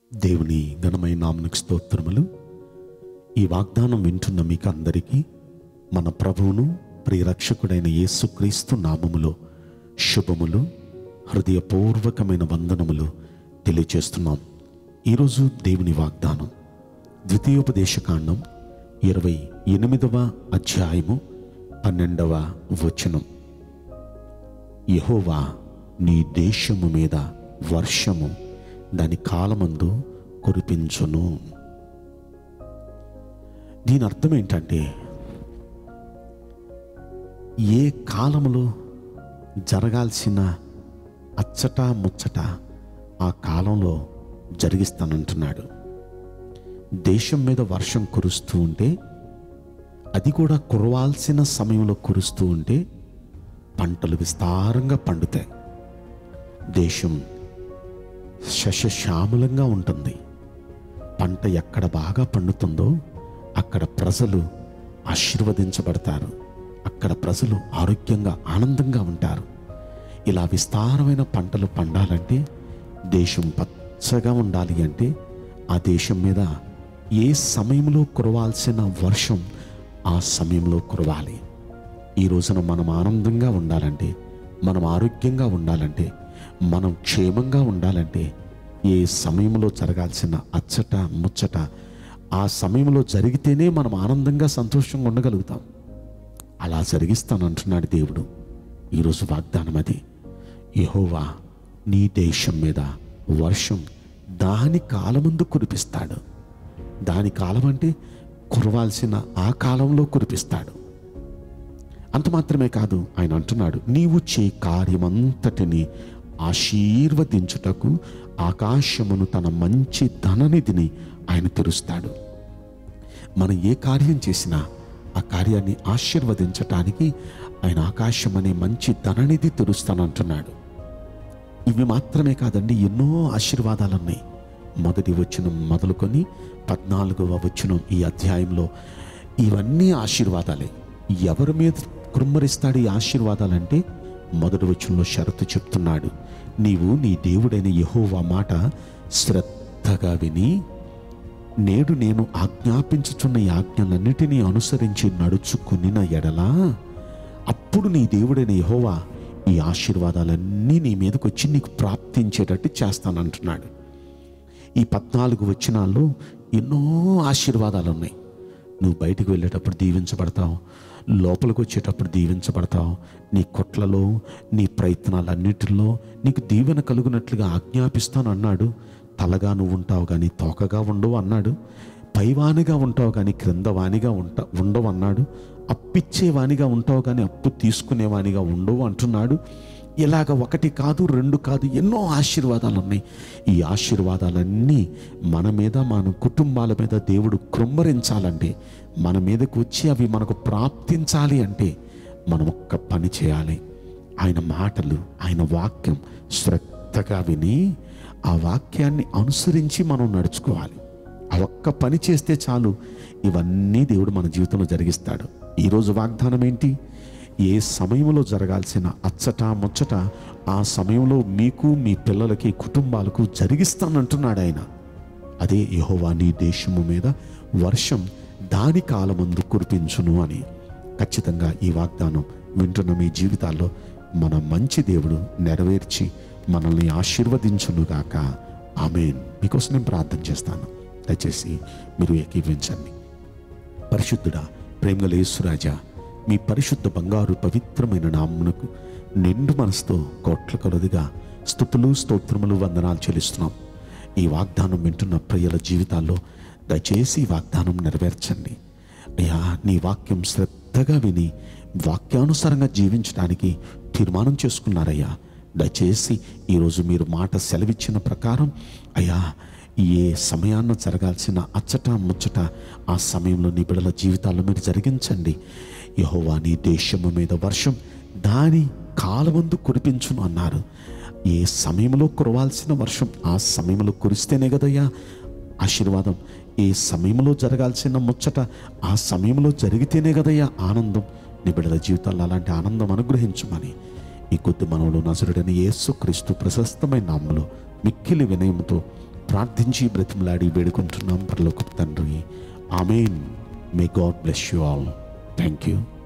దేవుని ఘనమైన నామనికి స్తోత్రములు ఈ వాగ్దానం వింటున్న మీకు అందరికీ మన ప్రభువును ప్రియరక్షకుడైన యేసుక్రీస్తు నామములో శుభములు హృదయపూర్వకమైన వందనములు తెలియచేస్తున్నాం ఈరోజు దేవుని వాగ్దానం ద్వితీయోపదేశకాండం ఇరవై ఎనిమిదవ అధ్యాయము పన్నెండవ వచనం యహోవా నీ దేశము మీద వర్షము దాని కాలమందు కురిపించును దీని అర్థం ఏంటంటే ఏ కాలములో జరగాల్సిన అచ్చట ముచ్చట ఆ కాలంలో జరిగిస్తానంటున్నాడు దేశం మీద వర్షం కురుస్తూ ఉంటే అది కూడా కురవాల్సిన సమయంలో కురుస్తూ ఉంటే పంటలు విస్తారంగా పండుతాయి దేశం శశశ్యామలంగా ఉంటుంది పంట ఎక్కడ బాగా పండుతుందో అక్కడ ప్రజలు ఆశీర్వదించబడతారు అక్కడ ప్రజలు ఆరోగ్యంగా ఆనందంగా ఉంటారు ఇలా విస్తారమైన పంటలు పండాలంటే దేశం పచ్చగా ఉండాలి అంటే ఆ దేశం మీద ఏ సమయంలో కురవాల్సిన వర్షం ఆ సమయంలో కురవాలి ఈ రోజున మనం ఆనందంగా ఉండాలంటే మనం ఆరోగ్యంగా ఉండాలంటే మనం క్షేమంగా ఉండాలంటే ఏ సమయంలో జరగాల్సిన అచ్చట ముచ్చట ఆ సమయంలో జరిగితేనే మనం ఆనందంగా సంతోషంగా ఉండగలుగుతాం అలా జరిగిస్తానంటున్నాడు దేవుడు ఈరోజు వాగ్దానం అది యహోవా నీ దేశం మీద వర్షం దాని కాలమందు కురిపిస్తాడు దాని కాలం అంటే కురవాల్సిన ఆ కాలంలో కురిపిస్తాడు అంత మాత్రమే కాదు ఆయన అంటున్నాడు నీవు చే కార్యమంతటిని ఆశీర్వదించుటకు ఆకాశమును తన మంచి ధననిధిని ఆయన తెరుస్తాడు మనం ఏ కార్యం చేసినా ఆ కార్యాన్ని ఆశీర్వదించటానికి ఆయన ఆకాశం అనే మంచి ధననిధి తెరుస్తానంటున్నాడు ఇవి మాత్రమే కాదండి ఎన్నో ఆశీర్వాదాలు ఉన్నాయి మొదటి వచనం మొదలుకొని పద్నాలుగవ వచనం ఈ అధ్యాయంలో ఇవన్నీ ఆశీర్వాదాలే ఎవరి మీద కృమ్మరిస్తాడు ఈ ఆశీర్వాదాలంటే మొదటి వచనంలో షరతు చెప్తున్నాడు నీవు నీ దేవుడైన యెహోవా మాట శ్రద్ధగా విని నేడు నేను ఆజ్ఞాపించుచున్న ఈ ఆజ్ఞలన్నిటినీ అనుసరించి నడుచుకునిన ఎడలా అప్పుడు నీ దేవుడైన యెహోవా ఈ ఆశీర్వాదాలన్నీ నీ మీదకి వచ్చి నీకు ప్రాప్తించేటట్టు చేస్తానంటున్నాడు ఈ పద్నాలుగు వచనాల్లో ఎన్నో ఆశీర్వాదాలు ఉన్నాయి నువ్వు బయటికి వెళ్ళేటప్పుడు దీవించబడతావు లోపలికి వచ్చేటప్పుడు దీవించబడతావు నీ కొట్లలో నీ ప్రయత్నాలన్నిటిలో నీకు దీవెన కలుగునట్లుగా ఆజ్ఞాపిస్తాను అన్నాడు తలగా నువ్వు ఉంటావు కానీ తోకగా ఉండవు అన్నాడు పైవానిగా ఉంటావు కానీ క్రింద వానిగా ఉంట ఉండవు అన్నాడు అప్పిచ్చేవానిగా ఉంటావు కానీ అప్పు తీసుకునేవానిగా ఉండవు అంటున్నాడు ఇలాగ ఒకటి కాదు రెండు కాదు ఎన్నో ఆశీర్వాదాలు ఉన్నాయి ఈ ఆశీర్వాదాలన్నీ మన మీద మన కుటుంబాల మీద దేవుడు కృమ్మరించాలంటే మన మీదకు వచ్చి అవి మనకు ప్రాప్తించాలి అంటే మనం ఒక్క పని చేయాలి ఆయన మాటలు ఆయన వాక్యం శ్రద్ధగా విని ఆ వాక్యాన్ని అనుసరించి మనం నడుచుకోవాలి ఆ ఒక్క పని చేస్తే చాలు ఇవన్నీ దేవుడు మన జీవితంలో జరిగిస్తాడు ఈరోజు వాగ్దానం ఏంటి ఏ సమయంలో జరగాల్సిన అచ్చట ముచ్చట ఆ సమయంలో మీకు మీ పిల్లలకి కుటుంబాలకు జరిగిస్తానంటున్నాడు ఆయన అదే యెహోవా నీ దేశము మీద వర్షం దాని కాలమందు కురిపించును అని ఖచ్చితంగా ఈ వాగ్దానం వింటున్న మీ జీవితాల్లో మన మంచి దేవుడు నెరవేర్చి మనల్ని ఆశీర్వదించునుగాక ఆమెన్ మీకోసం నేను ప్రార్థన చేస్తాను దయచేసి మీరు ఏకీవించండి పరిశుద్ధుడా ప్రేమగల యేసురాజా మీ పరిశుద్ధ బంగారు పవిత్రమైన నామ్మునకు నిండు మనసుతో కోట్ల కొలదిగా స్థుతులు స్తోత్రములు వందనాలు చెల్లిస్తున్నాం ఈ వాగ్దానం వింటున్న ప్రియుల జీవితాల్లో దయచేసి ఈ వాగ్దానం నెరవేర్చండి అయ్యా నీ వాక్యం శ్రద్ధగా విని వాక్యానుసారంగా జీవించడానికి తీర్మానం చేసుకున్నారయ్యా దయచేసి ఈరోజు మీరు మాట సెలవిచ్చిన ప్రకారం అయ్యా ఏ సమయాన్న జరగాల్సిన అచ్చట ముచ్చట ఆ సమయంలో నీ బిడల జీవితాల్లో మీరు జరిగించండి యహోవా నీ దేశము మీద వర్షం దాని కాలమందు కురిపించును అన్నారు ఏ సమయంలో కురవాల్సిన వర్షం ఆ సమయంలో కురిస్తేనే కదయ్యా ఆశీర్వాదం ఏ సమయంలో జరగాల్సిన ముచ్చట ఆ సమయంలో జరిగితేనే కదయ్యా ఆనందం నీ బిడ్డల జీవితాల్లో అలాంటి ఆనందం అనుగ్రహించమని ఈ కొద్ది మనవులు నజరుడని యేసు క్రీస్తు ప్రశస్తమైన నామములో మిక్కిలి వినయముతో ప్రార్థించి బ్రతిమలాడి వేడుకుంటున్నాం పరలోక తండ్రి amen may God bless you all thank you